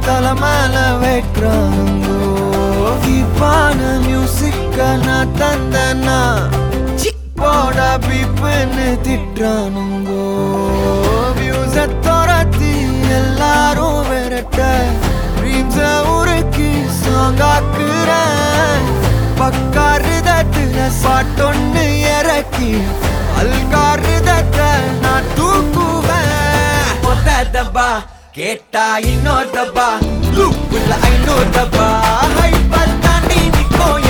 தலை மேல வைக்கிறானுங்கோ கீப்பான மியூசிக்க நான் தந்தனா போட பீப்புன்னு திட்டுறானுங்கோ வியூஸ துரத்தி எல்லாரும் விரட்ட ட்ரீம்ஸ உருக்கி சாங்காக்குறேன் பக்காருதத்துல பாட்டொன்னு இறக்கி அல்காருதத்தை நான் தூக்குவேன் மொத்த டப்பா கேட்டா இன்னொரு டப்பா லூப்புல ஐநூறு டப்பா ஹைப்பர் தாண்டி நிக்கோ